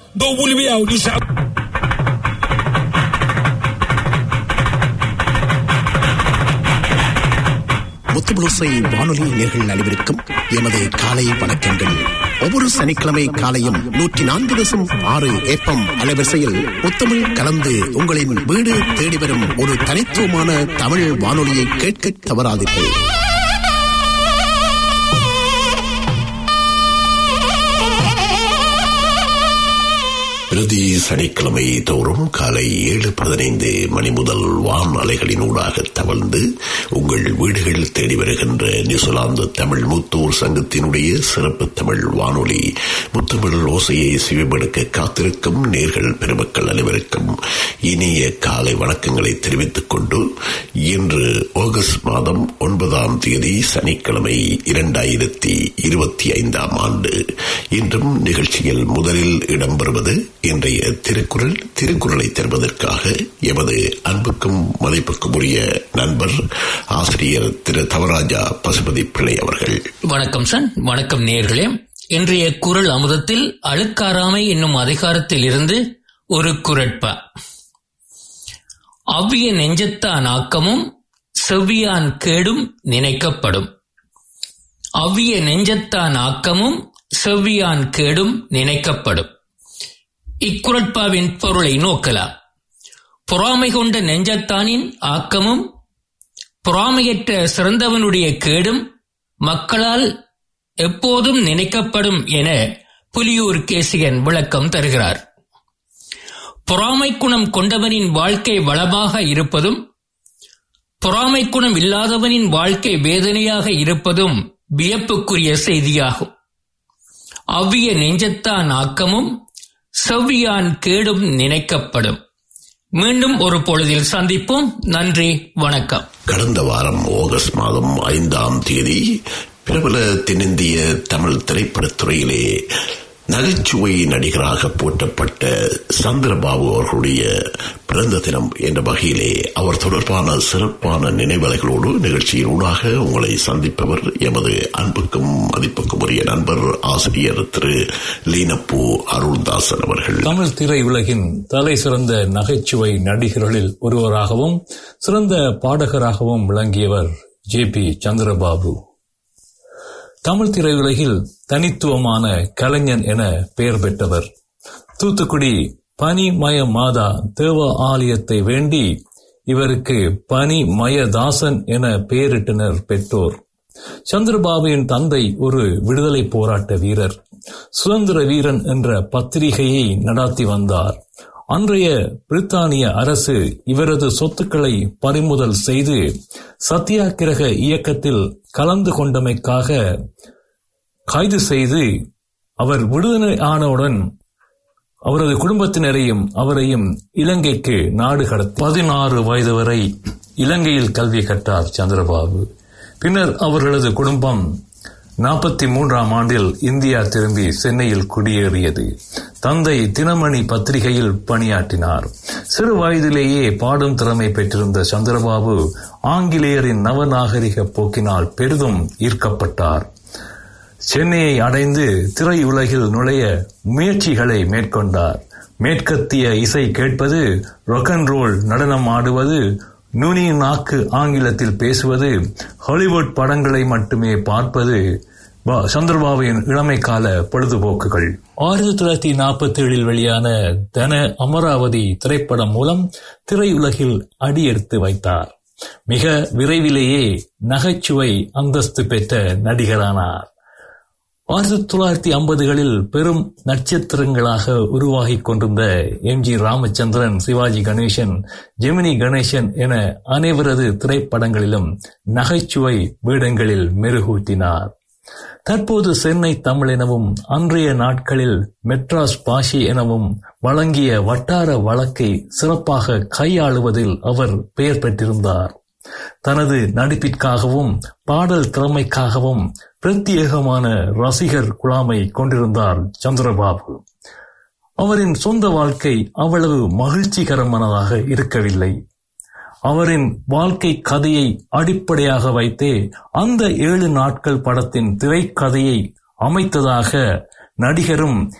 dɔw wuli bɛ yan olu sa. முத்துபுளுசை வானொலி நேர்கள் அனைவருக்கும் எமது காலை வணக்கங்கள் ஒவ்வொரு சனிக்கிழமை காலையும் நூற்றி நான்கு தசம் ஆறு ஏப்பம் அலைவரிசையில் முத்தமிழ் கலந்து உங்களின் வீடு தேடி வரும் ஒரு தனித்துவமான தமிழ் வானொலியை கேட்க தவறாதீர்கள் பிரதி சனிக்கிழமை தோறும் காலை ஏழு பதினைந்து மணி முதல் வான் அலைகளின் ஊடாக தவழ்ந்து உங்கள் வீடுகள் தேடி வருகின்ற நியூசிலாந்து தமிழ் முத்தூர் சங்கத்தினுடைய சிறப்பு தமிழ் வானொலி முத்தமிழ் ஓசையை சிவமெடுக்க காத்திருக்கும் நேர்கள் பெருமக்கள் அனைவருக்கும் இனிய காலை வணக்கங்களை தெரிவித்துக் கொண்டு இன்று ஆகஸ்ட் மாதம் ஒன்பதாம் தேதி சனிக்கிழமை இரண்டாயிரத்தி இருபத்தி ஐந்தாம் ஆண்டு இன்றும் நிகழ்ச்சியில் முதலில் இடம்பெறுவது இன்றைய திருக்குறள் திருக்குறளை தருவதற்காக எமது அன்புக்கும் மதிப்புக்கும் உரிய நண்பர் ஆசிரியர் திரு தவராஜா பசுபதி பிள்ளை அவர்கள் வணக்கம் சன் வணக்கம் நேர்களே இன்றைய குரல் அமுதத்தில் அழுக்காராமை என்னும் அதிகாரத்தில் இருந்து ஒரு குரட்பா அவ்விய நெஞ்சத்தான் ஆக்கமும் செவ்வியான் கேடும் நினைக்கப்படும் அவ்விய நெஞ்சத்தான் ஆக்கமும் செவ்வியான் கேடும் நினைக்கப்படும் இக்குரட்பாவின் பொருளை நோக்கலாம் பொறாமை கொண்ட நெஞ்சத்தானின் ஆக்கமும் பொறாமையற்ற சிறந்தவனுடைய கேடும் மக்களால் எப்போதும் நினைக்கப்படும் என புலியூர் கேசியன் விளக்கம் தருகிறார் பொறாமை குணம் கொண்டவனின் வாழ்க்கை வளமாக இருப்பதும் பொறாமை குணம் இல்லாதவனின் வாழ்க்கை வேதனையாக இருப்பதும் வியப்புக்குரிய செய்தியாகும் அவ்விய நெஞ்சத்தான் ஆக்கமும் செவ்வியான் கேடும் நினைக்கப்படும் மீண்டும் ஒரு பொழுதில் சந்திப்போம் நன்றி வணக்கம் கடந்த வாரம் ஆகஸ்ட் மாதம் ஐந்தாம் தேதி பிரபல தென்னிந்திய தமிழ் திரைப்படத்துறையிலே நகைச்சுவை நடிகராக போற்றப்பட்ட சந்திரபாபு அவர்களுடைய பிறந்த தினம் என்ற வகையிலே அவர் தொடர்பான சிறப்பான நினைவலைகளோடு நிகழ்ச்சியின் ஊடாக உங்களை சந்திப்பவர் எமது அன்புக்கும் மதிப்புக்கும் உரிய நண்பர் ஆசிரியர் திரு லீனப்பூ அருள்தாசன் அவர்கள் தமிழ் திரையுலகின் தலை சிறந்த நகைச்சுவை நடிகர்களில் ஒருவராகவும் சிறந்த பாடகராகவும் விளங்கியவர் ஜே பி சந்திரபாபு தமிழ் திரையுலகில் தனித்துவமான கலைஞன் என பெயர் பெற்றவர் தூத்துக்குடி பனிமய மாதா தேவ ஆலயத்தை வேண்டி இவருக்கு பனிமயதாசன் என பெயரிட்டனர் பெற்றோர் சந்திரபாபுவின் தந்தை ஒரு விடுதலை போராட்ட வீரர் சுதந்திர வீரன் என்ற பத்திரிகையை நடாத்தி வந்தார் அன்றைய பிரித்தானிய அரசு இவரது சொத்துக்களை பறிமுதல் செய்து சத்தியாகிரக இயக்கத்தில் கலந்து கொண்டமைக்காக கைது செய்து அவர் விடுதலை ஆனவுடன் அவரது குடும்பத்தினரையும் அவரையும் இலங்கைக்கு நாடு கடத்தி பதினாறு வயது வரை இலங்கையில் கல்வி கற்றார் சந்திரபாபு பின்னர் அவர்களது குடும்பம் நாற்பத்தி மூன்றாம் ஆண்டில் இந்தியா திரும்பி சென்னையில் குடியேறியது தந்தை தினமணி பத்திரிகையில் பணியாற்றினார் சிறு வயதிலேயே பாடும் திறமை பெற்றிருந்த சந்திரபாபு ஆங்கிலேயரின் நவநாகரிக போக்கினால் பெரிதும் ஈர்க்கப்பட்டார் சென்னையை அடைந்து திரையுலகில் நுழைய முயற்சிகளை மேற்கொண்டார் மேற்கத்திய இசை கேட்பது ரொக்கன் ரோல் நடனம் ஆடுவது நுனி நாக்கு ஆங்கிலத்தில் பேசுவது ஹாலிவுட் படங்களை மட்டுமே பார்ப்பது சந்திரபாபுவின் இளமை கால பொழுதுபோக்குகள் ஆயிரத்தி தொள்ளாயிரத்தி நாற்பத்தி ஏழில் வெளியான தன அமராவதி திரைப்படம் மூலம் திரையுலகில் அடியெடுத்து வைத்தார் மிக விரைவிலேயே நகைச்சுவை அந்தஸ்து பெற்ற நடிகரானார் ஆயிரத்தி தொள்ளாயிரத்தி ஐம்பதுகளில் பெரும் நட்சத்திரங்களாக உருவாகி கொண்டிருந்த எம் ஜி ராமச்சந்திரன் சிவாஜி கணேசன் ஜெமினி கணேசன் என அனைவரது திரைப்படங்களிலும் நகைச்சுவை வேடங்களில் மெருகூட்டினார் தற்போது சென்னை தமிழ் எனவும் அன்றைய நாட்களில் மெட்ராஸ் பாஷி எனவும் வழங்கிய வட்டார வழக்கை சிறப்பாக கையாளுவதில் அவர் பெயர் பெற்றிருந்தார் தனது நடிப்பிற்காகவும் பாடல் திறமைக்காகவும் பிரத்யேகமான ரசிகர் குழாமை கொண்டிருந்தார் சந்திரபாபு அவரின் சொந்த வாழ்க்கை அவ்வளவு மகிழ்ச்சிகரமானதாக இருக்கவில்லை அவரின் வாழ்க்கை கதையை அடிப்படையாக வைத்தே அந்த ஏழு நாட்கள் படத்தின் திரைக்கதையை அமைத்ததாக நடிகரும்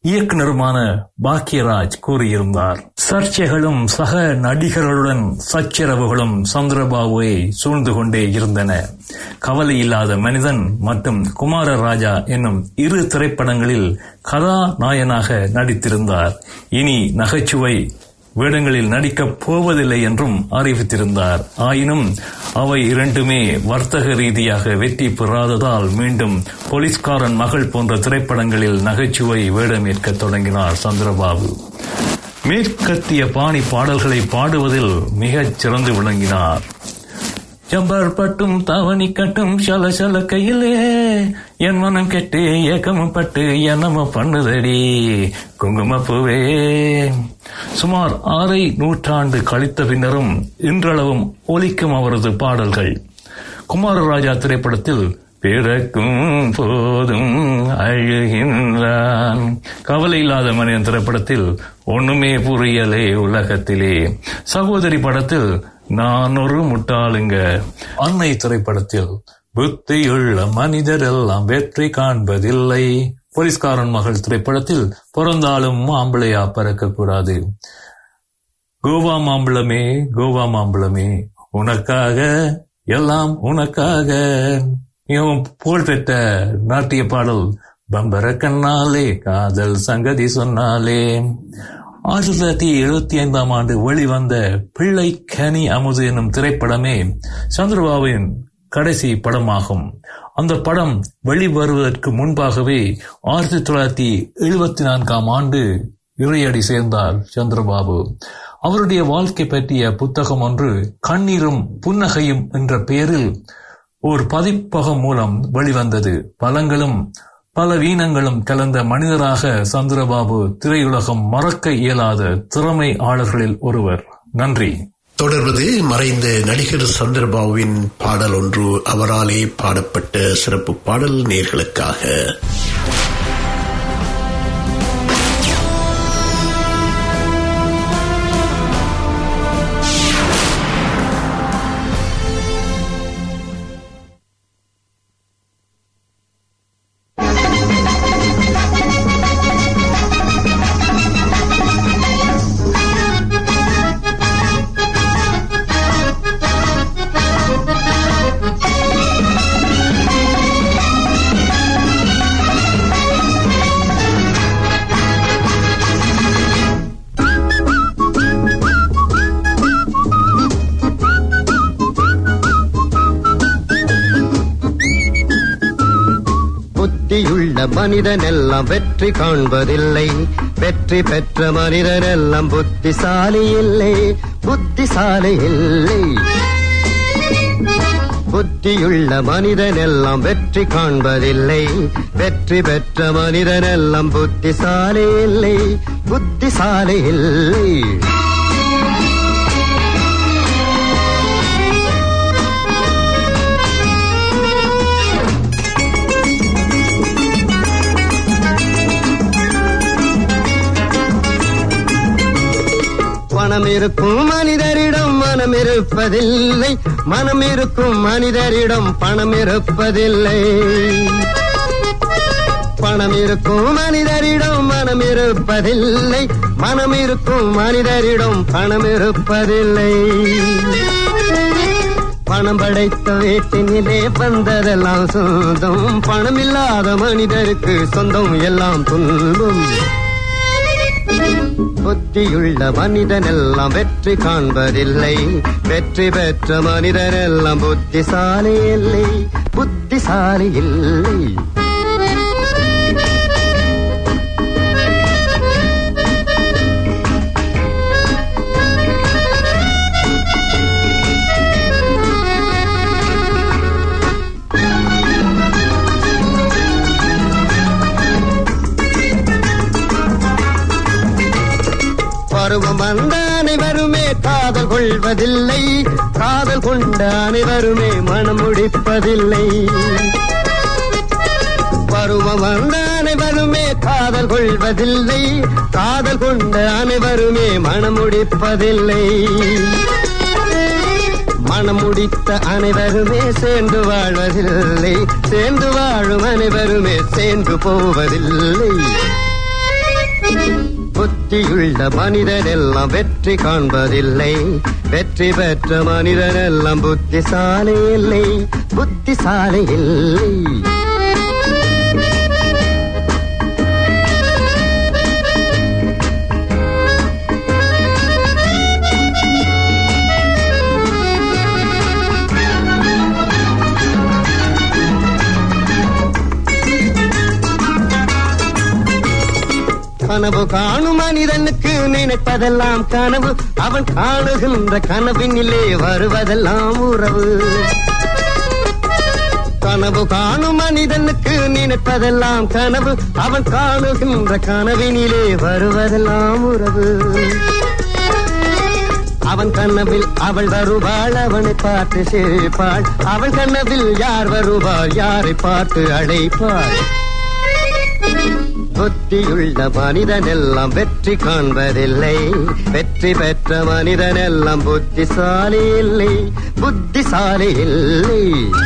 இயக்குனருமான பாக்கியராஜ் கூறியிருந்தார் சர்ச்சைகளும் சக நடிகர்களுடன் சச்சரவுகளும் சந்திரபாபுவை சூழ்ந்து கொண்டே இருந்தன கவலை இல்லாத மனிதன் மற்றும் குமாரராஜா என்னும் இரு திரைப்படங்களில் கதாநாயனாக நடித்திருந்தார் இனி நகைச்சுவை வேடங்களில் நடிக்கப் போவதில்லை என்றும் அறிவித்திருந்தார் ஆயினும் அவை இரண்டுமே வர்த்தக ரீதியாக வெற்றி பெறாததால் மீண்டும் போலீஸ்காரன் மகள் போன்ற திரைப்படங்களில் நகைச்சுவை வேடமேற்க தொடங்கினார் சந்திரபாபு மேற்கத்திய பாணி பாடல்களை பாடுவதில் மிகச் சிறந்து விளங்கினார் ஜம்பர் பட்டும் தாவணி கட்டும் சல சல கையிலே என் மனம் கெட்டு ஏக்கமும் பட்டு என்னமோ பண்ணுதடி குங்குமப்பூவே சுமார் ஆறை நூற்றாண்டு கழித்த பின்னரும் இன்றளவும் ஒலிக்கும் அவரது பாடல்கள் குமாரராஜா திரைப்படத்தில் பிறக்கும் போதும் அழுகின்றான் கவலை இல்லாத மனிதன் திரைப்படத்தில் ஒண்ணுமே புரியலே உலகத்திலே சகோதரி படத்தில் நான் ஒரு முட்டாளுங்க அன்னை திரைப்படத்தில் புத்தியுள்ள மனிதர் எல்லாம் வெற்றி காண்பதில்லை போலீஸ்காரன் மகள் திரைப்படத்தில் பிறந்தாலும் மாம்பிளையா பறக்க கூடாது கோவா மாம்பழமே கோவா மாம்பழமே உனக்காக எல்லாம் உனக்காக மிகவும் புகழ்பெற்ற நாட்டிய பாடல் பம்பர கண்ணாலே காதல் சங்கதி சொன்னாலே ஆயிரத்தி தொள்ளாயிரத்தி எழுபத்தி ஐந்தாம் ஆண்டு வெளிவந்த பிள்ளை கனி அமுது என்னும் திரைப்படமே சந்திரபாபுவின் கடைசி படமாகும் அந்த படம் வெளிவருவதற்கு முன்பாகவே ஆயிரத்தி தொள்ளாயிரத்தி எழுபத்தி நான்காம் ஆண்டு இறையடி சேர்ந்தார் சந்திரபாபு அவருடைய வாழ்க்கை பற்றிய புத்தகம் ஒன்று கண்ணீரும் புன்னகையும் என்ற பெயரில் ஒரு பதிப்பகம் மூலம் வெளிவந்தது பலங்களும் பல வீணங்களும் கலந்த மனிதராக சந்திரபாபு திரையுலகம் மறக்க இயலாத திறமை ஆளர்களில் ஒருவர் நன்றி தொடர்வது மறைந்த நடிகர் சந்திரபாபுவின் பாடல் ஒன்று அவராலே பாடப்பட்ட சிறப்பு பாடல் நேர்களுக்காக புத்தியுள்ள மனிதனெல்லாம் வெற்றி காண்பதில்லை வெற்றி பெற்ற மனிதனெல்லாம் புத்திசாலி இல்லை புத்திசாலி இல்லை புத்தியுள்ள மனிதனெல்லாம் வெற்றி காண்பதில்லை வெற்றி பெற்ற மனிதனெல்லாம் புத்திசாலி இல்லை புத்திசாலி இல்லை பணம் இருக்கும் மனிதரிடம் மனம் இருப்பதில்லை மனம் இருக்கும் மனிதரிடம் பணம் இருப்பதில்லை பணம் இருக்கும் மனிதரிடம் மனம் இருப்பதில்லை மனம் இருக்கும் மனிதரிடம் பணம் இருப்பதில்லை பணம் படைத்த வீட்டினிலே வந்ததெல்லாம் சொந்தம் பணம் இல்லாத மனிதருக்கு சொந்தம் எல்லாம் துன்பம் புத்தியுள்ள மனிதனெல்லாம் வெற்றி காண்பதில்லை வெற்றி பெற்ற மனிதனெல்லாம் புத்திசாலி இல்லை புத்திசாலி இல்லை பருவம் வந்த அனைவருமே காதல் கொள்வதில்லை காதல் கொண்ட அனைவருமே மனம் முடிப்பதில்லை பருவம் வந்த அனைவருமே காதல் கொள்வதில்லை காதல் கொண்ட அனைவருமே மனம் முடிப்பதில்லை மனம் முடித்த அனைவருமே சேர்ந்து வாழ்வதில்லை சேர்ந்து வாழும் அனைவருமே சேர்ந்து போவதில்லை புத்தியுள்ள மனிதன் எல்லாம் வெற்றி காண்பதில்லை வெற்றி பெற்ற மனிதன் எல்லாம் புத்திசாலி இல்லை புத்திசாலி இல்லை கனவு காணும் மனிதனுக்கு நினைப்பதெல்லாம் கனவு அவன் காணுகின்ற கனவினிலே வருவதெல்லாம் உறவு கனவு காணும் மனிதனுக்கு நினைப்பதெல்லாம் கனவு அவன் காணுகின்ற கனவினிலே வருவதெல்லாம் உறவு அவன் கனவில் அவள் வருவாள் அவனை பார்த்து சிரிப்பாள் அவன் கனவில் யார் வருவாள் யாரை பார்த்து அழைப்பாள் புத்தியுள்ள மனிதன் எல்லாம் வெற்றி காண்பதில்லை வெற்றி பெற்ற மனிதன் எல்லாம் புத்திசாலி இல்லை புத்திசாலி இல்லை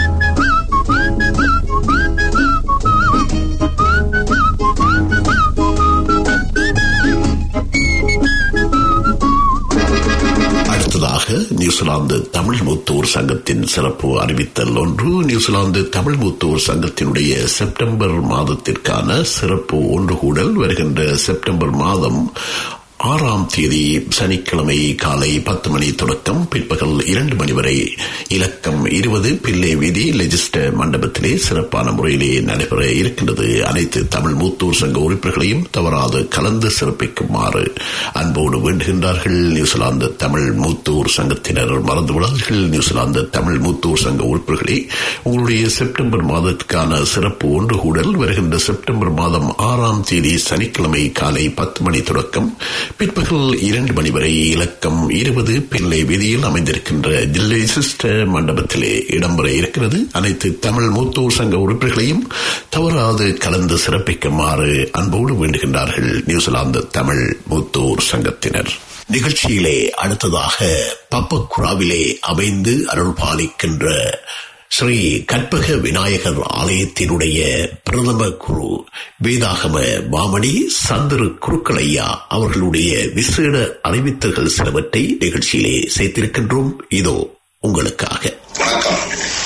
அடுத்ததாக நியூசிலாந்து தமிழ் மூத்தோர் சங்கத்தின் சிறப்பு அறிவித்தல் ஒன்று நியூசிலாந்து தமிழ் மூத்தோர் சங்கத்தினுடைய செப்டம்பர் மாதத்திற்கான சிறப்பு ஒன்று கூடல் வருகின்ற செப்டம்பர் மாதம் ஆறாம் தேதி சனிக்கிழமை காலை பத்து மணி தொடக்கம் பிற்பகல் இரண்டு மணி வரை இலக்கம் இருபது பிள்ளை வீதி லெஜிஸ்டர் மண்டபத்திலே சிறப்பான முறையிலே நடைபெற இருக்கின்றது அனைத்து தமிழ் மூத்தூர் சங்க உறுப்பினர்களையும் தவறாது கலந்து சிறப்பிக்குமாறு அன்போடு வேண்டுகின்றார்கள் நியூசிலாந்து தமிழ் மூத்தூர் சங்கத்தினர் மறந்து விடாதீர்கள் நியூசிலாந்து தமிழ் மூத்தூர் சங்க உறுப்பினர்களே உங்களுடைய செப்டம்பர் மாதத்துக்கான சிறப்பு ஒன்று கூடல் வருகின்ற செப்டம்பர் மாதம் ஆறாம் தேதி சனிக்கிழமை காலை பத்து மணி தொடக்கம் பிற்பகல் இரண்டு மணி வரை இலக்கம் இருபது பிள்ளை வீதியில் அமைந்திருக்கின்ற ஜில்லை சிஸ்டர் மண்டபத்திலே இடம்பெற இருக்கிறது அனைத்து தமிழ் மூத்தோர் சங்க உறுப்பினர்களையும் தவறாது கலந்து சிறப்பிக்குமாறு அன்போடு வேண்டுகின்றார்கள் நியூசிலாந்து தமிழ் மூத்தோர் சங்கத்தினர் நிகழ்ச்சியிலே அடுத்ததாக பப்பக்குராவிலே அமைந்து அருள் பாலிக்கின்ற ஸ்ரீ கற்பக விநாயகர் ஆலயத்தினுடைய பிரதம குரு வேதாகம மாமணி சந்திர குருக்களையா அவர்களுடைய விசேட அறிவித்தல்கள் சிலவற்றை நிகழ்ச்சியிலே சேர்த்திருக்கின்றோம் இதோ உங்களுக்காக வணக்கம்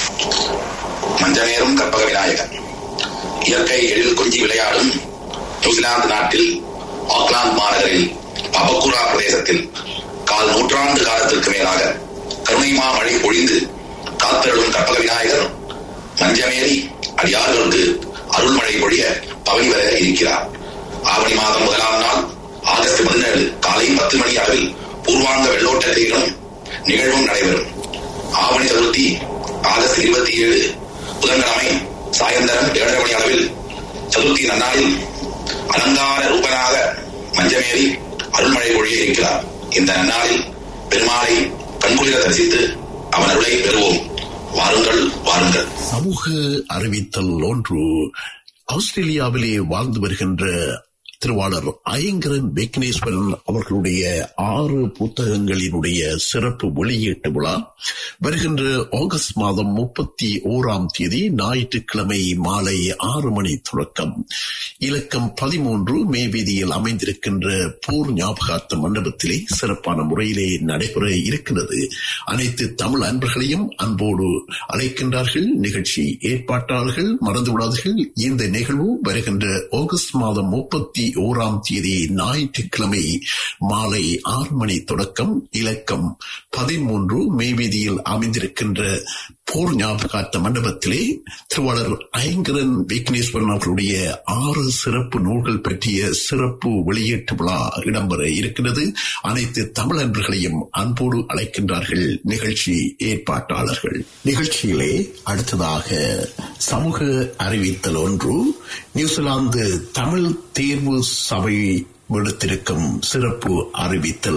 மஞ்சநேரும் கற்பக விநாயகர் இயற்கை எழில் கொஞ்சி விளையாடும் நியூசிலாந்து நாட்டில் ஆக்லாந்து மாநகரில் பபக்குரா பிரதேசத்தில் கால் நூற்றாண்டு காலத்திற்கு மேலாக கருணைமா மழை பொழிந்து காத்தருளும் கற்பக விநாயகர் மஞ்சமேறி அடியார்களுக்கு அருள்மழை பொழிய பவனி வர இருக்கிறார் ஆவணி மாதம் முதலாம் நாள் ஆகஸ்ட் பதினேழு காலை பத்து மணி அளவில் பூர்வாங்க வெள்ளோட்டத்தைகளும் நிகழ்வும் நடைபெறும் ஆவணி சதுர்த்தி ஆகஸ்ட் இருபத்தி ஏழு புதன்கிழமை சாயந்தரம் ஏழரை மணி அளவில் சதுர்த்தி நன்னாளில் அலங்கார ரூபனாக மஞ்சமேறி அருள்மழை பொழிய இருக்கிறார் இந்த நன்னாளில் பெருமாளை கண்குளிர தரிசித்து அவன் அருளை பெறுவோம் வாருங்கள் வாருங்கள் சமூக அறிவித்தல் ஒன்று ஆஸ்திரேலியாவிலே வாழ்ந்து வருகின்ற திருவாளர் ஐங்கரன் விக்னேஸ்வரன் அவர்களுடைய ஆறு புத்தகங்களினுடைய சிறப்பு வெளியீட்டு விழா வருகின்ற ஆகஸ்ட் மாதம் முப்பத்தி ஓராம் தேதி ஞாயிற்றுக்கிழமை மாலை ஆறு மணி தொடக்கம் இலக்கம் பதிமூன்று மே வீதியில் அமைந்திருக்கின்ற போர் ஞாபகார்த்த மண்டபத்திலே சிறப்பான முறையிலே நடைபெற இருக்கிறது அனைத்து தமிழ் அன்பர்களையும் அன்போடு அழைக்கின்றார்கள் நிகழ்ச்சி ஏற்பாட்டாளர்கள் மறந்துவிடாதீர்கள் இந்த நிகழ்வு வருகின்ற ஆகஸ்ட் மாதம் முப்பத்தி ஓராம் தேதி ஞாயிற்றுக்கிழமை மாலை ஆறு மணி தொடக்கம் இலக்கம் பதிமூன்று மே வீதியில் அமைந்திருக்கின்ற போர் ஞாபகார்த்த மண்டபத்திலே திருவாளர் ஐங்கரன் விக்னேஸ்வரன் அவர்களுடைய ஆறு சிறப்பு நூல்கள் பற்றிய சிறப்பு வெளியீட்டு விழா இடம்பெற இருக்கிறது அனைத்து தமிழன்பர்களையும் அன்போடு அழைக்கின்றார்கள் நிகழ்ச்சி ஏற்பாட்டாளர்கள் நிகழ்ச்சியிலே அடுத்ததாக சமூக அறிவித்தல் ஒன்று நியூசிலாந்து தமிழ் தேர்வு சபை விடுத்திருக்கும் சிறப்பு அறிவித்தல்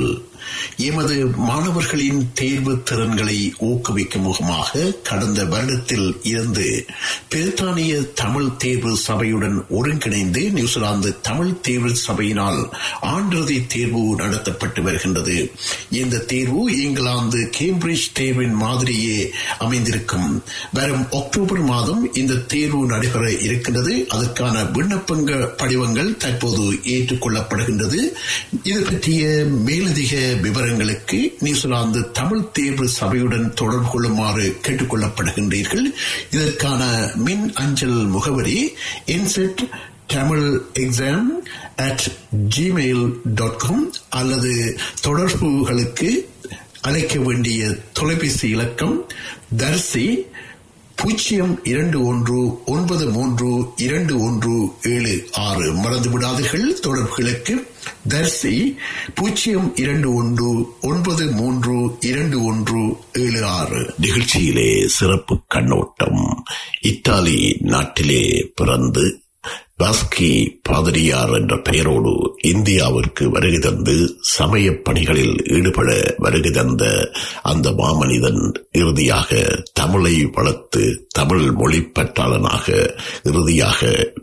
எமது மாணவர்களின் தேர்வு திறன்களை ஊக்குவிக்கும் முகமாக கடந்த வருடத்தில் இருந்து பிரித்தானிய தமிழ் தேர்வு சபையுடன் ஒருங்கிணைந்து நியூசிலாந்து தமிழ் தேர்வு சபையினால் ஆண்டிறுதி தேர்வு நடத்தப்பட்டு வருகின்றது இந்த தேர்வு இங்கிலாந்து கேம்பிரிட்ஜ் தேர்வின் மாதிரியே அமைந்திருக்கும் வரும் அக்டோபர் மாதம் இந்த தேர்வு நடைபெற இருக்கின்றது அதற்கான விண்ணப்பங்க படிவங்கள் தற்போது ஏற்றுக்கொள்ளப்படுகின்றது இது பற்றிய மேலதிக விவரங்களுக்கு நியூசிலாந்து தமிழ் தேர்வு சபையுடன் தொடர்பு கொள்ளுமாறு கேட்டுக் கொள்ளப்படுகின்றீர்கள் இதற்கான மின் அஞ்சல் முகவரி inset Tamil exam at Gmail dot com அல்லது தொடர்புகளுக்கு அழைக்க வேண்டிய தொலைபேசி இலக்கம் தர்சி பூஜ்ஜியம் இரண்டு ஒன்று ஒன்பது மூன்று இரண்டு ஒன்று ஏழு ஆறு மறந்து விடாதீர்கள் தொடர்புகளுக்கு தர்சி பூஜ்ஜியம் இரண்டு ஒன்று ஒன்பது மூன்று இரண்டு ஒன்று ஏழு ஆறு நிகழ்ச்சியிலே சிறப்பு கண்ணோட்டம் இத்தாலி நாட்டிலே பிறந்து பாஸ்கி பாதிரியார் என்ற பெயரோடு இந்தியாவிற்கு வருகை தந்து சமய பணிகளில் ஈடுபட வருகை தந்த அந்த மாமனிதன் இறுதியாக தமிழை வளர்த்து தமிழ் மொழி பற்றாளனாக இறுதியாக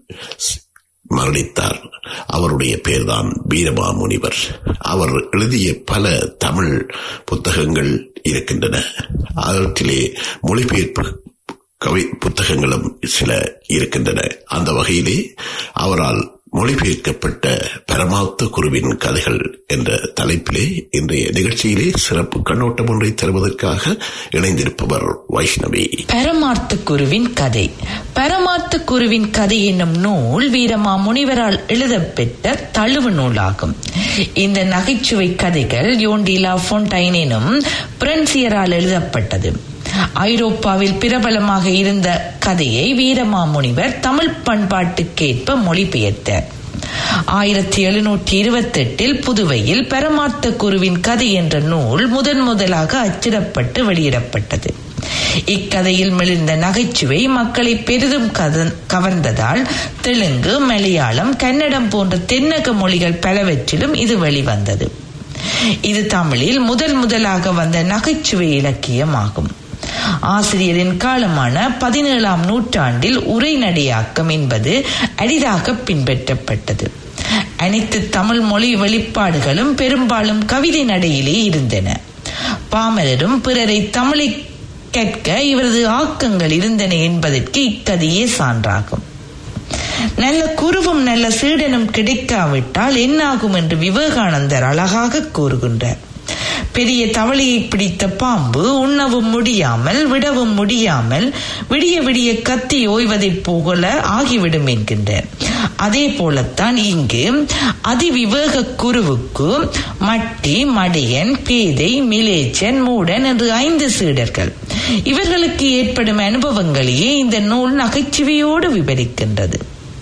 மரணித்தார் அவருடைய பெயர்தான் வீரமா முனிவர் அவர் எழுதிய பல தமிழ் புத்தகங்கள் இருக்கின்றன அவற்றிலே மொழிபெயர்ப்பு கவி புத்தகங்களும் சில இருக்கின்றன அந்த வகையிலே அவரால் மொழிபெயர்க்கப்பட்ட பரமாத்த குருவின் கதைகள் என்ற தலைப்பிலே இன்றைய நிகழ்ச்சியிலே சிறப்பு கண்ணோட்டம் ஒன்றை தருவதற்காக இணைந்திருப்பவர் வைஷ்ணவி பரமார்த்த குருவின் கதை பரமார்த்த குருவின் கதை என்னும் நூல் வீரமா முனிவரால் எழுதப்பெற்ற தழுவு நூலாகும் இந்த நகைச்சுவை கதைகள் யோண்டிலா ஃபோன்டைன் எனும் பிரென்சியரால் எழுதப்பட்டது ஐரோப்பாவில் பிரபலமாக இருந்த கதையை வீரமாமுனிவர் தமிழ் பண்பாட்டுக்கேற்ப மொழிபெயர்த்தார் ஆயிரத்தி எழுநூற்றி இருபத்தி எட்டில் புதுவையில் பரமார்த்த குருவின் கதை என்ற நூல் முதன் முதலாக அச்சிடப்பட்டு வெளியிடப்பட்டது இக்கதையில் மெலிந்த நகைச்சுவை மக்களை பெரிதும் கவர்ந்ததால் தெலுங்கு மலையாளம் கன்னடம் போன்ற தென்னக மொழிகள் பலவற்றிலும் இது வெளிவந்தது இது தமிழில் முதல் முதலாக வந்த நகைச்சுவை இலக்கியமாகும் ஆசிரியரின் காலமான பதினேழாம் நூற்றாண்டில் உரைநடையாக்கம் என்பது அரிதாக பின்பற்றப்பட்டது அனைத்து தமிழ் மொழி வெளிப்பாடுகளும் பெரும்பாலும் கவிதை நடையிலே இருந்தன பாமரரும் பிறரை தமிழை கற்க இவரது ஆக்கங்கள் இருந்தன என்பதற்கு இக்கதையே சான்றாகும் நல்ல குருவும் நல்ல சீடனும் கிடைக்காவிட்டால் என்னாகும் என்று விவேகானந்தர் அழகாக கூறுகின்றார் பெரிய தவளையை பிடித்த பாம்பு உண்ணவும் முடியாமல் விடவும் முடியாமல் விடிய விடிய கத்தி ஓய்வதைப் போல ஆகிவிடும் என்கின்றார் அதே போலத்தான் இங்கு அதிவிவேக குருவுக்கு மட்டி மடியன் பேதை மிலேச்சன் மூடன் என்று ஐந்து சீடர்கள் இவர்களுக்கு ஏற்படும் அனுபவங்களையே இந்த நூல் நகைச்சுவையோடு விவரிக்கின்றது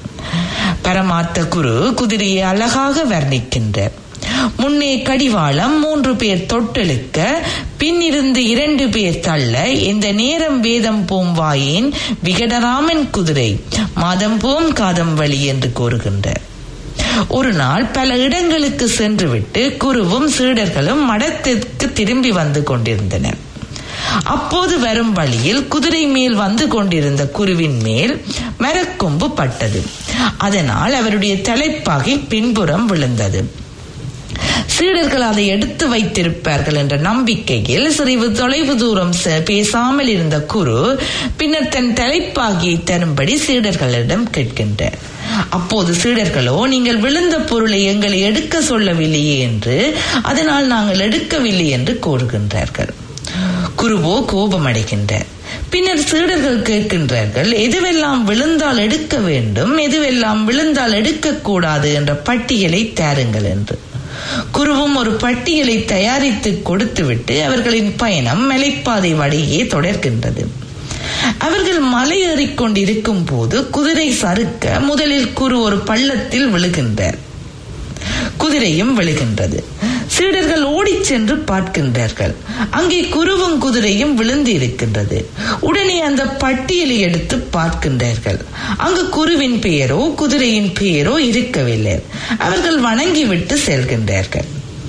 பரமாத்த குரு குதிரையை அழகாக வர்ணிக்கின்றார் முன்னே கடிவாளம் மூன்று பேர் தொட்டெழுக்க பின்னிருந்து இரண்டு பேர் தள்ள இந்த நேரம் வேதம் போம் வாயின் விகடராமன் குதிரை மாதம் போம் காதம் வழி என்று கூறுகின்றார் ஒரு நாள் பல இடங்களுக்கு சென்றுவிட்டு குருவும் சீடர்களும் மடத்திற்கு திரும்பி வந்து கொண்டிருந்தனர் அப்போது வரும் வழியில் குதிரை மேல் வந்து கொண்டிருந்த குருவின் மேல் மரக்கொம்பு பட்டது அதனால் அவருடைய தலைப்பாகை பின்புறம் விழுந்தது சீடர்கள் அதை எடுத்து வைத்திருப்பார்கள் என்ற நம்பிக்கையில் சிறிது தொலைவு தூரம் பேசாமல் இருந்த குரு பின்னர் தன் தலைப்பாகியை தரும்படி சீடர்களிடம் கேட்கின்றார் அப்போது சீடர்களோ நீங்கள் விழுந்த பொருளை எங்களை எடுக்க சொல்லவில்லையே என்று அதனால் நாங்கள் எடுக்கவில்லை என்று கூறுகின்றார்கள் குருவோ கோபமடைகின்றார் பின்னர் சீடர்கள் கேட்கின்றார்கள் எதுவெல்லாம் விழுந்தால் எடுக்க வேண்டும் எதுவெல்லாம் விழுந்தால் எடுக்கக்கூடாது என்ற பட்டியலை தாருங்கள் என்று குருவும் ஒரு பட்டியலை தயாரித்து கொடுத்துவிட்டு அவர்களின் பயணம் மலைப்பாதை வழியே தொடர்கின்றது அவர்கள் மலையேறிக் கொண்டிருக்கும் போது குதிரை சறுக்க முதலில் குரு ஒரு பள்ளத்தில் விழுகின்றார் குதிரையும் விழுகின்றது சீடர்கள் ஓடிச் சென்று பார்க்கின்றார்கள் அங்கே குருவும் குதிரையும் விழுந்து இருக்கின்றது உடனே அந்த பட்டியலை எடுத்து பார்க்கின்றார்கள் அங்கு குருவின் பெயரோ குதிரையின் பெயரோ இருக்கவில்லை அவர்கள் வணங்கிவிட்டு செல்கின்றார்கள்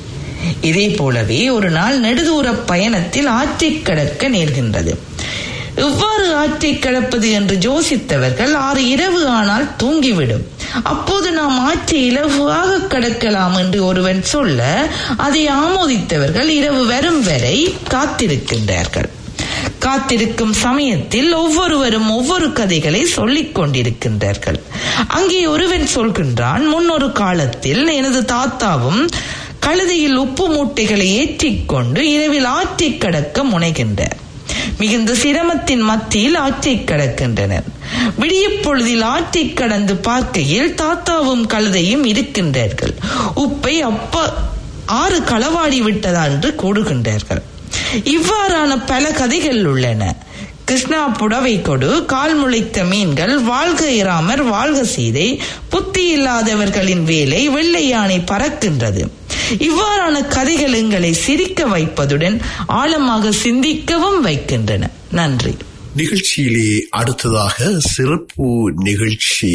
இதே போலவே ஒரு நாள் நெடுதூர பயணத்தில் ஆற்றைக் கடக்க நேர்கின்றது எவ்வாறு ஆற்றை கடப்பது என்று யோசித்தவர்கள் ஆறு இரவு ஆனால் தூங்கிவிடும் அப்போது நாம் ஆற்றை இலகுவாக கடக்கலாம் என்று ஒருவன் சொல்ல அதை ஆமோதித்தவர்கள் இரவு வரும் வரை காத்திருக்கின்றார்கள் காத்திருக்கும் சமயத்தில் ஒவ்வொருவரும் ஒவ்வொரு கதைகளை சொல்லிக் கொண்டிருக்கின்றார்கள் அங்கே ஒருவன் சொல்கின்றான் முன்னொரு காலத்தில் எனது தாத்தாவும் கழுதையில் உப்பு மூட்டைகளை ஏற்றிக்கொண்டு இரவில் ஆற்றை கடக்க முனைகின்றார் மிகுந்த சிரமத்தின் மத்தியில் ஆற்றை கடக்கின்றனர் விடிய பொழுதில் ஆற்றை கடந்து பார்க்கையில் தாத்தாவும் கழுதையும் இருக்கின்றார்கள் உப்பை அப்ப ஆறு களவாடி விட்டதா என்று கூடுகின்றார்கள் இவ்வாறான பல கதைகள் உள்ளன கிருஷ்ணா புடவை கொடு கால் முளைத்த மீன்கள் வாழ்க இராமர் வாழ்க சீதை புத்தி இல்லாதவர்களின் வேலை வெள்ளை யானை பறக்கின்றது இவ்வாறான கதைகள் எங்களை சிரிக்க வைப்பதுடன் ஆழமாக சிந்திக்கவும் வைக்கின்றன நன்றி நிகழ்ச்சியிலே அடுத்ததாக சிறப்பு நிகழ்ச்சி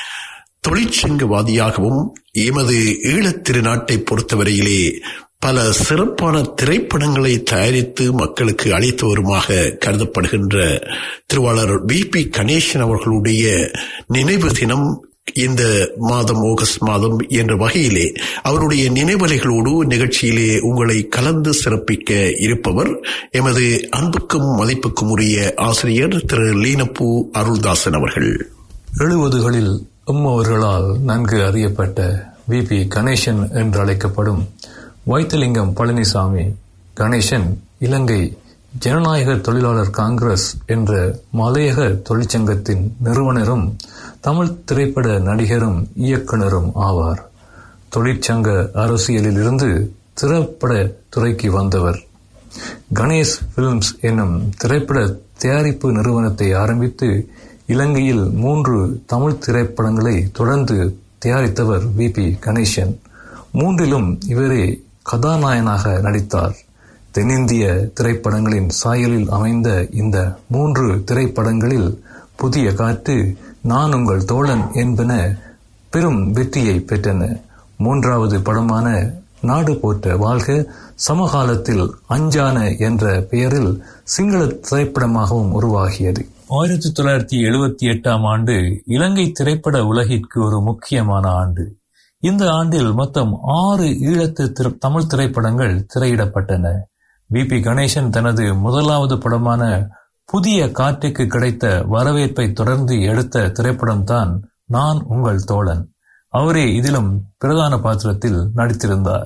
தொழிற்சங்கவாதியாகவும் எமது ஈழத் திருநாட்டை பொறுத்தவரையிலே பல சிறப்பான திரைப்படங்களை தயாரித்து மக்களுக்கு அளித்தவருமாக கருதப்படுகின்ற திருவாளர் வி பி கணேசன் அவர்களுடைய நினைவு தினம் இந்த மாதம் ஆகஸ்ட் மாதம் என்ற வகையிலே அவருடைய நினைவலைகளோடு நிகழ்ச்சியிலே உங்களை கலந்து சிறப்பிக்க இருப்பவர் எமது அன்புக்கும் மதிப்புக்கும் உரிய ஆசிரியர் திரு லீனப்பூ அருள்தாசன் அவர்கள் எழுபதுகளில் எம்மவர்களால் நன்கு அறியப்பட்ட வி பி கணேசன் என்று அழைக்கப்படும் வைத்திலிங்கம் பழனிசாமி கணேசன் இலங்கை ஜனநாயக தொழிலாளர் காங்கிரஸ் என்ற மலையக தொழிற்சங்கத்தின் நிறுவனரும் தமிழ் திரைப்பட நடிகரும் இயக்குனரும் ஆவார் தொழிற்சங்க அரசியலில் இருந்து திரைப்பட துறைக்கு வந்தவர் கணேஷ் பிலிம்ஸ் என்னும் திரைப்பட தயாரிப்பு நிறுவனத்தை ஆரம்பித்து இலங்கையில் மூன்று தமிழ் திரைப்படங்களை தொடர்ந்து தயாரித்தவர் வி பி கணேசன் மூன்றிலும் இவரே கதாநாயகனாக நடித்தார் தென்னிந்திய திரைப்படங்களின் சாயலில் அமைந்த இந்த மூன்று திரைப்படங்களில் புதிய காற்று நான் உங்கள் தோழன் என்பன பெரும் வெற்றியை பெற்றன மூன்றாவது படமான நாடு போற்ற வாழ்க சமகாலத்தில் அஞ்சான என்ற பெயரில் சிங்கள திரைப்படமாகவும் உருவாகியது ஆயிரத்தி தொள்ளாயிரத்தி எழுபத்தி எட்டாம் ஆண்டு இலங்கை திரைப்பட உலகிற்கு ஒரு முக்கியமான ஆண்டு இந்த ஆண்டில் மொத்தம் ஆறு ஈழத்து திரு- தமிழ் திரைப்படங்கள் திரையிடப்பட்டன வி பி கணேசன் தனது முதலாவது படமான புதிய காற்றுக்கு கிடைத்த வரவேற்பை தொடர்ந்து எடுத்த திரைப்படம்தான் நான் உங்கள் தோழன் அவரே இதிலும் பிரதான பாத்திரத்தில் நடித்திருந்தார்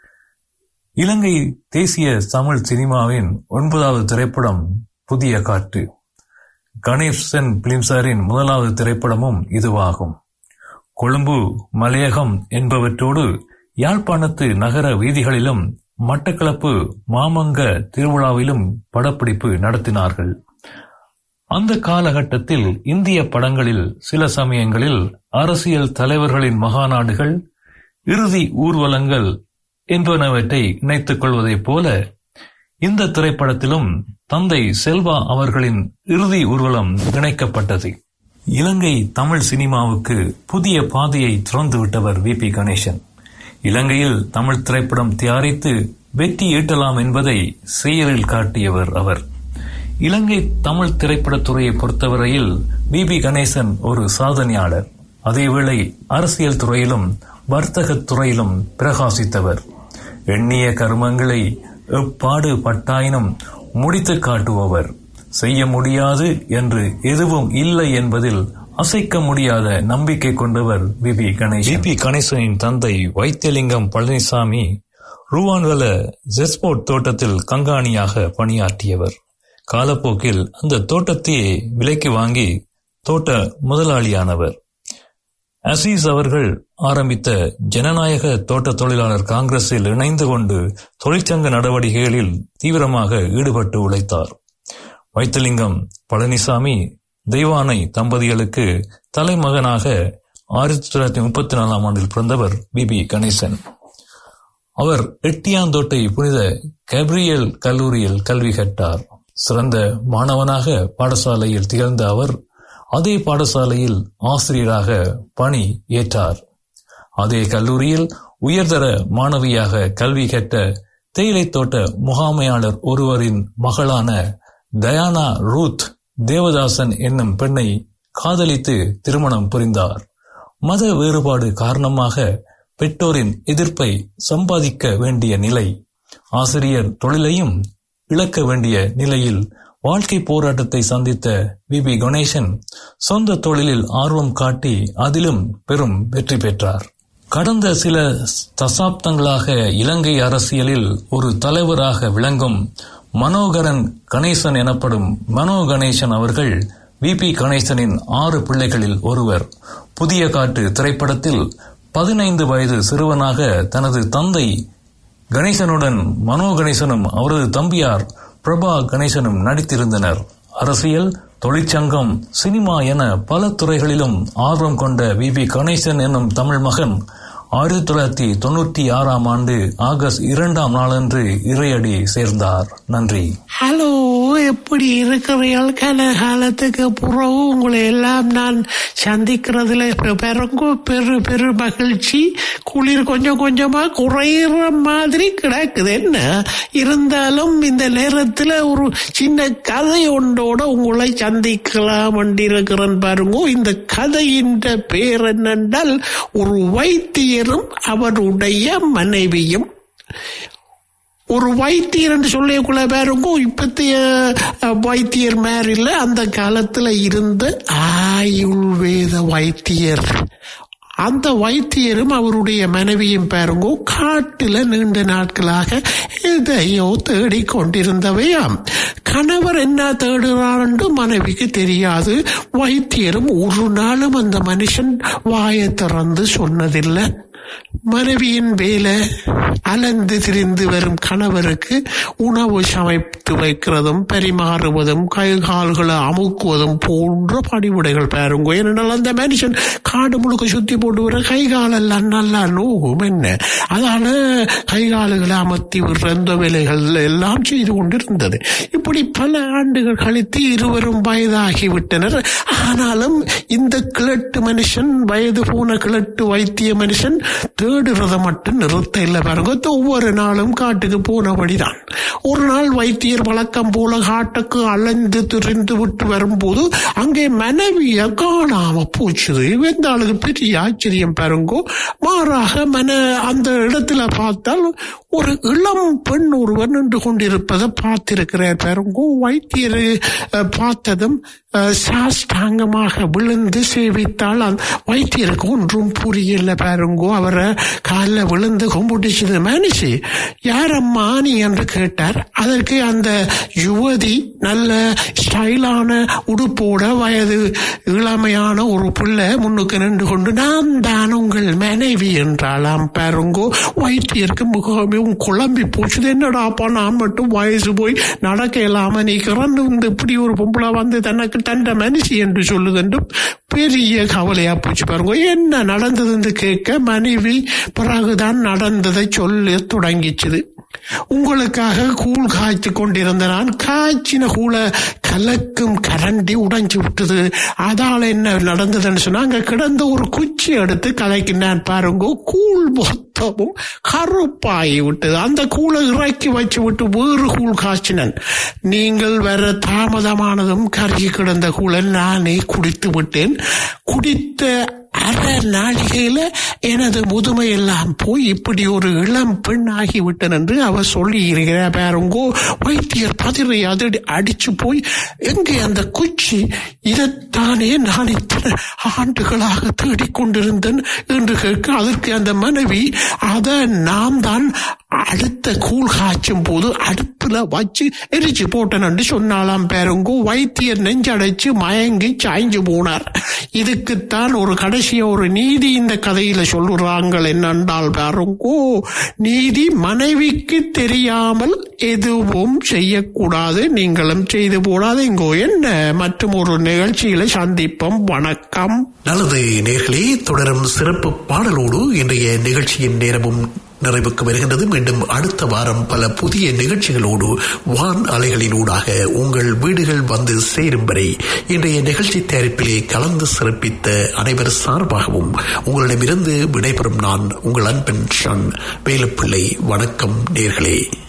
இலங்கை தேசிய தமிழ் சினிமாவின் ஒன்பதாவது திரைப்படம் புதிய காற்று கணேசன் பிலிம்சாரின் முதலாவது திரைப்படமும் இதுவாகும் கொழும்பு மலையகம் என்பவற்றோடு யாழ்ப்பாணத்து நகர வீதிகளிலும் மட்டக்களப்பு மாமங்க திருவிழாவிலும் படப்பிடிப்பு நடத்தினார்கள் அந்த காலகட்டத்தில் இந்திய படங்களில் சில சமயங்களில் அரசியல் தலைவர்களின் மகாநாடுகள் இறுதி ஊர்வலங்கள் என்பனவற்றை இணைத்துக் கொள்வதைப் போல இந்த திரைப்படத்திலும் தந்தை செல்வா அவர்களின் இறுதி ஊர்வலம் இணைக்கப்பட்டது இலங்கை தமிழ் சினிமாவுக்கு புதிய பாதையை திறந்து விட்டவர் வி பி கணேசன் இலங்கையில் தமிழ் திரைப்படம் தயாரித்து வெற்றி ஈட்டலாம் என்பதை செயலில் காட்டியவர் அவர் இலங்கை தமிழ் திரைப்படத்துறையை பொறுத்தவரையில் வி பி கணேசன் ஒரு சாதனையாளர் அதேவேளை அரசியல் துறையிலும் வர்த்தகத் துறையிலும் பிரகாசித்தவர் எண்ணிய கர்மங்களை எப்பாடு பட்டாயினும் முடித்து காட்டுபவர் செய்ய முடியாது என்று எதுவும் இல்லை என்பதில் அசைக்க முடியாத நம்பிக்கை கொண்டவர் V P Ganesan V P கணேசனின் தந்தை வைத்தியலிங்கம் பழனிசாமி ரூவான்வல ஜெஸ்போர்ட் தோட்டத்தில் கண்காணியாக பணியாற்றியவர் காலப்போக்கில் அந்த தோட்டத்தையே விலைக்கு வாங்கி தோட்ட முதலாளியானவர் அசீஸ் அவர்கள் ஆரம்பித்த ஜனநாயக தோட்ட தொழிலாளர் காங்கிரஸில் இணைந்து கொண்டு தொழிற்சங்க நடவடிக்கைகளில் தீவிரமாக ஈடுபட்டு உழைத்தார் வைத்திலிங்கம் பழனிசாமி தெய்வானை தம்பதிகளுக்கு தலைமகனாக ஆயிரத்தி தொள்ளாயிரத்தி முப்பத்தி நாலாம் ஆண்டில் பிறந்தவர் பி பி கணேசன் அவர் எட்டியாந்தோட்டை புனித கேப்ரியல் கல்லூரியில் கல்வி கற்றார் சிறந்த மாணவனாக பாடசாலையில் திகழ்ந்த அவர் அதே பாடசாலையில் ஆசிரியராக பணி ஏற்றார் அதே கல்லூரியில் உயர்தர மாணவியாக கல்வி கற்ற தேயிலை தோட்ட முகாமையாளர் ஒருவரின் மகளான டயானா ரூத் தேவதாசன் என்னும் பெண்ணை காதலித்து திருமணம் புரிந்தார் மத வேறுபாடு காரணமாக பெற்றோரின் எதிர்ப்பை சம்பாதிக்க வேண்டிய நிலை ஆசிரியர் தொழிலையும் இழக்க வேண்டிய நிலையில் வாழ்க்கை போராட்டத்தை சந்தித்த வி பி கணேசன் சொந்த தொழிலில் ஆர்வம் காட்டி அதிலும் பெரும் வெற்றி பெற்றார் கடந்த சில தசாப்தங்களாக இலங்கை அரசியலில் ஒரு தலைவராக விளங்கும் மனோகரன் கணேசன் எனப்படும் மனோ கணேசன் அவர்கள் வி பி கணேசனின் ஆறு பிள்ளைகளில் ஒருவர் புதிய காட்டு திரைப்படத்தில் பதினைந்து வயது சிறுவனாக தனது தந்தை கணேசனுடன் மனோ கணேசனும் அவரது தம்பியார் பிரபா கணேசனும் நடித்திருந்தனர் அரசியல் தொழிற்சங்கம் சினிமா என பல துறைகளிலும் ஆர்வம் கொண்ட வி வி கணேசன் என்னும் தமிழ் மகன் ஆயிரத்தி தொள்ளாயிரத்தி தொண்ணூற்றி ஆறாம் ஆண்டு ஆகஸ்ட் இரண்டாம் நாளன்று இறையடி சேர்ந்தார் நன்றி ஹலோ எப்படி இருக்கிறீர்கள் கன காலத்துக்கு பிறகு உங்களை எல்லாம் நான் சந்திக்கிறதுல பெருங்கோ பெரு பெரு மகிழ்ச்சி குளிர் கொஞ்சம் கொஞ்சமா குறையிற மாதிரி கிடக்குது என்ன இருந்தாலும் இந்த நேரத்தில் ஒரு சின்ன கதை ஒன்றோட உங்களை சந்திக்கலாம் இருக்கிறேன் பாருங்க இந்த கதையின் பேர் என்னென்றால் ஒரு வைத்தியரும் அவருடைய மனைவியும் ஒரு வைத்தியர் என்று சொல்லக்குள்ள பாருங்க இப்பத்திய வைத்தியர் மாதிரி இல்ல அந்த காலத்துல இருந்த ஆயுர்வேத வைத்தியர் அந்த வைத்தியரும் அவருடைய மனைவியும் பாருங்க காட்டுல நீண்ட நாட்களாக எதையோ தேடிக் கொண்டிருந்தவையாம் கணவர் என்ன தேடுறார் என்று மனைவிக்கு தெரியாது வைத்தியரும் ஒரு நாளும் அந்த மனுஷன் வாயை திறந்து சொன்னதில்லை மனைவியின் வேலை அலைந்து திரிந்து வரும் கணவருக்கு உணவு சமைத்து வைக்கிறதும் பரிமாறுவதும் கை கால்களை அமுக்குவதும் போன்ற பணிவிடைகள் பாருங்க ஏனென்றால் அந்த மனுஷன் காடு முழுக்க சுத்தி போட்டு வர கை காலெல்லாம் நல்லா நோகும் என்ன அதால கை கால்களை அமர்த்தி விடுற இந்த வேலைகள் எல்லாம் செய்து கொண்டிருந்தது இப்படி பல ஆண்டுகள் கழித்து இருவரும் வயதாகி விட்டனர் ஆனாலும் இந்த கிழட்டு மனுஷன் வயது போன கிழட்டு வைத்திய மனுஷன் தேடுறத மட்டும் நிறுத்த இல்லை பாருங்க ஒவ்வொரு நாளும் காட்டுக்கு போனபடிதான் ஒரு நாள் வைத்தியர் வழக்கம் போல காட்டுக்கு அலைந்து திரிந்து விட்டு வரும்போது அங்கே மனைவிய காணாம போச்சுது இந்த ஆளுக்கு பெரிய ஆச்சரியம் பாருங்கோ மாறாக மன அந்த இடத்துல பார்த்தால் ஒரு இளம் பெண் ஒருவர் நின்று கொண்டிருப்பதை பார்த்திருக்கிறார் பாருங்கோ வைத்தியர் பார்த்ததும் சாஷ்டாங்கமாக விழுந்து சேவித்தால் வைத்தியருக்கு ஒன்றும் புரியல பாருங்கோ அவரை காலில் விழுந்து கும்பிட்டுச்சது மனுஷி யாரம்மா நீ என்று கேட்டார் அதற்கு அந்த யுவதி நல்ல ஸ்டைலான உடுப்போட வயது இளமையான ஒரு பிள்ளை முன்னுக்கு நின்று கொண்டு நான் தான் உங்கள் மனைவி என்றாலாம் பாருங்கோ வைத்தியருக்கு மிகவும் குழம்பி போச்சுது என்னடாப்பா நான் மட்டும் வயசு போய் நடக்க இல்லாம நீ கிறந்து வந்து இப்படி ஒரு பொம்பளை வந்து தனக்கு தண்ட மனுஷி என்று சொல்லுதென்றும் பெரிய கவலையா போச்சு பாருங்க என்ன நடந்ததுன்னு கேட்க மனைவி பிறகுதான் நடந்ததை சொல்ல தொடங்கிச்சுது உங்களுக்காக கூழ் காய்ச்சி கொண்டிருந்த நான் காய்ச்சின கூழ கலக்கும் கரண்டி உடைஞ்சு விட்டது அதால என்ன நடந்ததுன்னு சொன்னா அங்க கிடந்த ஒரு குச்சி எடுத்து கலக்கினான் பாருங்க கூழ் மொத்தமும் கருப்பாகி விட்டது அந்த கூழை இறக்கி வச்சு விட்டு வேறு கூழ் காய்ச்சினன் நீங்கள் வர தாமதமானதும் கருகி கிடந்த கூழை நானே குடித்து விட்டேன் குடித்த அரை நாழிகையில எனது முதுமை எல்லாம் போய் இப்படி ஒரு இளம் பெண் ஆகிவிட்டேன் என்று அவர் சொல்லி இருக்கிறார் பாருங்கோ வைத்தியர் பதிரை அதிரடி அடிச்சு போய் எங்கே அந்த குச்சி இதைத்தானே நான் இத்தனை ஆண்டுகளாக தேடிக்கொண்டிருந்தேன் என்று கேட்க அதற்கு அந்த மனைவி அதை நாம் தான் அடுத்த கூழ் காய்ச்சும் போது அடுப்புல வச்சு எரிச்சு போட்டேன் என்று சொன்னாலாம் பேருங்கோ வைத்தியர் நெஞ்சடைச்சு மயங்கி சாய்ஞ்சு போனார் இதுக்குத்தான் ஒரு கடைசிய ஒரு நீதி இந்த கதையில சொல்லுறாங்கள் என்னென்றால் பாருங்கோ நீதி மனைவிக்கு தெரியாமல் எதுவும் செய்யக்கூடாது நீங்களும் செய்து போடாதீங்கோ என்ன மற்றும் ஒரு நிகழ்ச்சியில சந்திப்போம் வணக்கம் நல்லது நேர்களே தொடரும் சிறப்பு பாடலோடு இன்றைய நிகழ்ச்சியின் நேரமும் நிறைவுக்கு வருகின்றது மீண்டும் அடுத்த வாரம் பல புதிய நிகழ்ச்சிகளோடு வான் அலைகளினூடாக உங்கள் வீடுகள் வந்து சேரும் வரை இன்றைய நிகழ்ச்சி தயாரிப்பிலே கலந்து சிறப்பித்த அனைவர் சார்பாகவும் உங்களிடமிருந்து விடைபெறும் நான் உங்கள் அன்பன் ஷன் வேலுப்பிள்ளை வணக்கம் நேர்களே